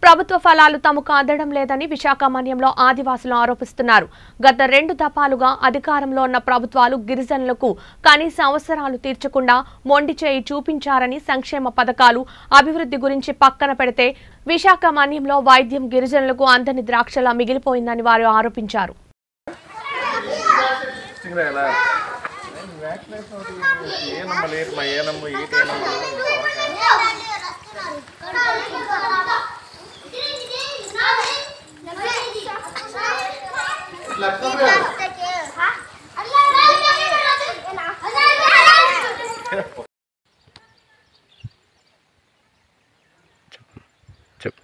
ప్రభుత్వ ఫలాలు తమకు అందడం లేదని విశాఖ మన్యంలో ఆదివాసులు ఆరోపిస్తున్నారు గత రెండు దఫాలుగా అధికారంలో ఉన్న ప్రభుత్వాలు గిరిజనులకు కనీస అవసరాలు తీర్చకుండా మొండి చేయి చూపించారని సంక్షేమ పథకాలు అభివృద్ధి గురించి పక్కన పెడితే విశాఖ మన్యంలో వైద్యం గిరిజనులకు అందని ద్రాక్షలా మిగిలిపోయిందని వారు ఆరోపించారు సింగరాయలా ಏನಮ್ಮ ಲೇಟ್ಮ ಏನಮ್ಮ ಈಟ್ ಏನಮ್ಮ చెప్పు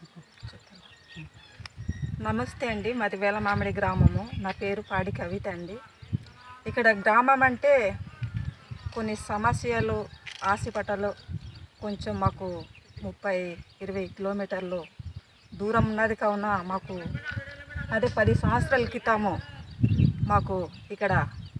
నమస్తే అండి మాది వేలమామిడి గ్రామము నా పేరు పాడి కవిత అండి ఇక్కడ గ్రామం అంటే కొన్ని సమస్యలు ఆసిపటలు కొంచెం మాకు ముప్పై ఇరవై కిలోమీటర్లు దూరం ఉన్నది కావున మాకు అదే పది సంవత్సరాల క్రితము మాకు ఇక్కడ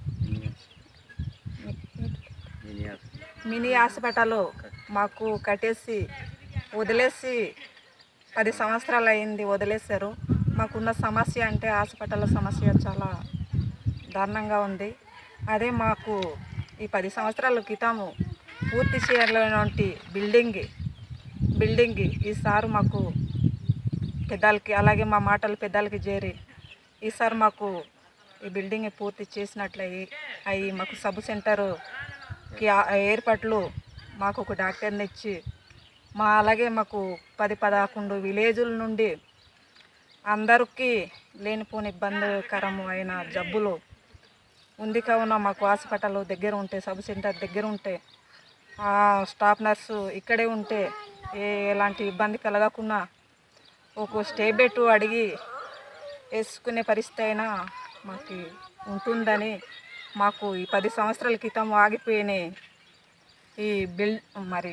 మినీ హాస్పిటల్ మాకు కట్టేసి వదిలేసి పది సంవత్సరాలు అయింది వదిలేశారు మాకున్న సమస్య అంటే హాస్పిటల్ సమస్య చాలా దారుణంగా ఉంది అదే మాకు ఈ పది సంవత్సరాల క్రితము పూర్తి చేయలేనటువంటి బిల్డింగ్ బిల్డింగ్ ఈసారి మాకు పెద్దలకి అలాగే మా మాటలు పెద్దలకి చేరి ఈసారి మాకు ఈ బిల్డింగ్ పూర్తి చేసినట్లయి అవి మాకు సబ్ సెంటర్కి ఏర్పాట్లు మాకు ఒక డాక్టర్ని ఇచ్చి మా అలాగే మాకు పది పదకొండు విలేజుల నుండి అందరికీ లేనిపోని ఇబ్బందికరము అయిన జబ్బులు ఉంది కావున మాకు హాస్పిటల్ దగ్గర ఉంటే సబ్ సెంటర్ దగ్గర ఉంటే ఆ స్టాఫ్ నర్సు ఇక్కడే ఉంటే ఏ ఎలాంటి ఇబ్బంది కలగకుండా ఒక స్టే బెట్ అడిగి వేసుకునే పరిస్థితి అయినా మాకు ఉంటుందని మాకు ఈ పది సంవత్సరాల క్రితం ఆగిపోయినాయి ఈ బిల్ మరి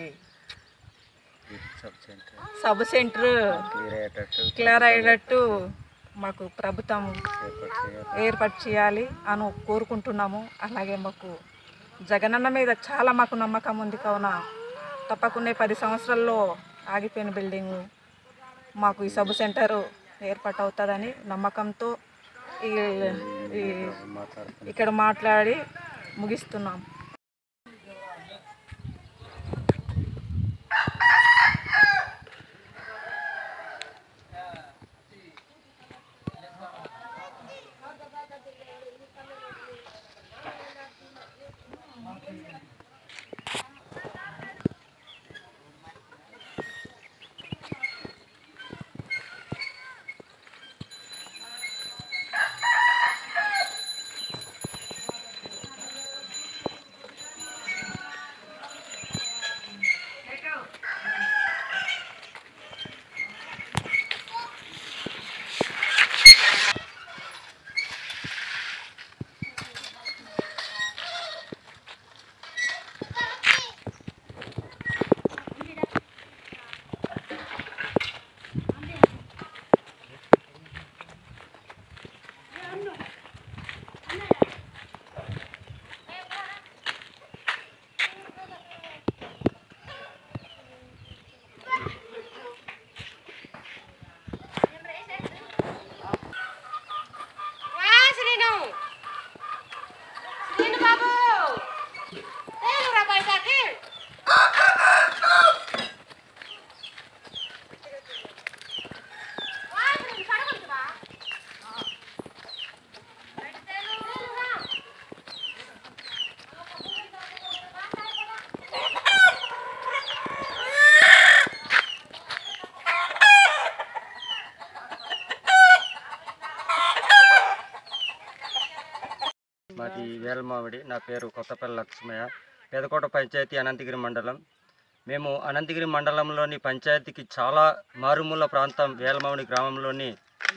సబ్ సెంటర్ క్లియర్ అయ్యేటట్టు మాకు ప్రభుత్వం ఏర్పాటు చేయాలి అని కోరుకుంటున్నాము అలాగే మాకు జగనన్న మీద చాలా మాకు నమ్మకం ఉంది కావున తప్పకుండా ఈ పది సంవత్సరాల్లో ఆగిపోయిన బిల్డింగు మాకు ఈ సబ్ సెంటర్ ఏర్పాటు అవుతుందని నమ్మకంతో ఈ ఈ- ఇక్కడ మాట్లాడి ముగిస్తున్నాం మాది వేలమావిడి నా పేరు కొత్తపల్లి లక్ష్మయ్య పెదకోట పంచాయతీ అనంతగిరి మండలం మేము అనంతగిరి మండలంలోని పంచాయతీకి చాలా మారుమూల ప్రాంతం వేలమావిడి గ్రామంలోని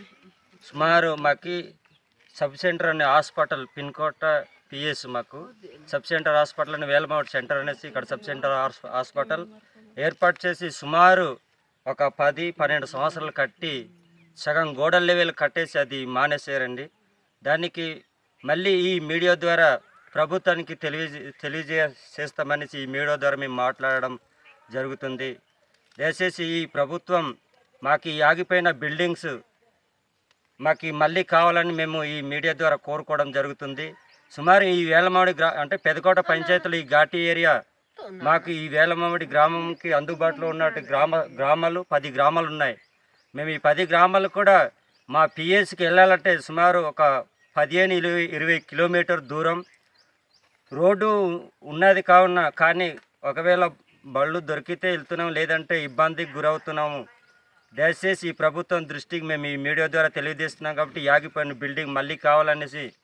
సుమారు మాకి సబ్ సెంటర్ అనే హాస్పిటల్ పిన్కోట పిఎస్ మాకు సబ్ సెంటర్ హాస్పిటల్ అని వేలమావిడి సెంటర్ అనేసి ఇక్కడ సబ్ సెంటర్ హాస్- హాస్పిటల్ ఏర్పాటు చేసి సుమారు ఒక పది పన్నెండు సంవత్సరాలు కట్టి సగం గోడల లెవెల్ కట్టేసి అది మానేసారండి దానికి మళ్ళీ ఈ మీడియా ద్వారా ప్రభుత్వానికి తెలియజే తెలియజే చేస్తామనేసి ఈ మీడియా ద్వారా మేము మాట్లాడడం జరుగుతుంది దయచేసి ఈ ప్రభుత్వం మాకు ఈ ఆగిపోయిన బిల్డింగ్స్ మాకు ఈ మళ్ళీ కావాలని మేము ఈ మీడియా ద్వారా కోరుకోవడం జరుగుతుంది సుమారు ఈ వేలమామిడి గ్రా అంటే పెదకోట పంచాయతీలో ఈ ఘాటి ఏరియా మాకు ఈ వేలమామిడి గ్రామంకి అందుబాటులో ఉన్నట్టు గ్రామ గ్రామాలు పది గ్రామాలు ఉన్నాయి మేము ఈ పది గ్రామాలు కూడా మా పిఎస్కి వెళ్ళాలంటే సుమారు ఒక పదిహేను ఇరవై ఇరవై కిలోమీటర్ దూరం రోడ్డు ఉన్నది కావున కానీ ఒకవేళ బళ్ళు దొరికితే వెళ్తున్నాం లేదంటే ఇబ్బందికి గురవుతున్నాము దయచేసి ఈ ప్రభుత్వం దృష్టికి మేము ఈ మీడియా ద్వారా తెలియజేస్తున్నాం కాబట్టి ఈ ఆగిపోయిన బిల్డింగ్ మళ్ళీ కావాలనేసి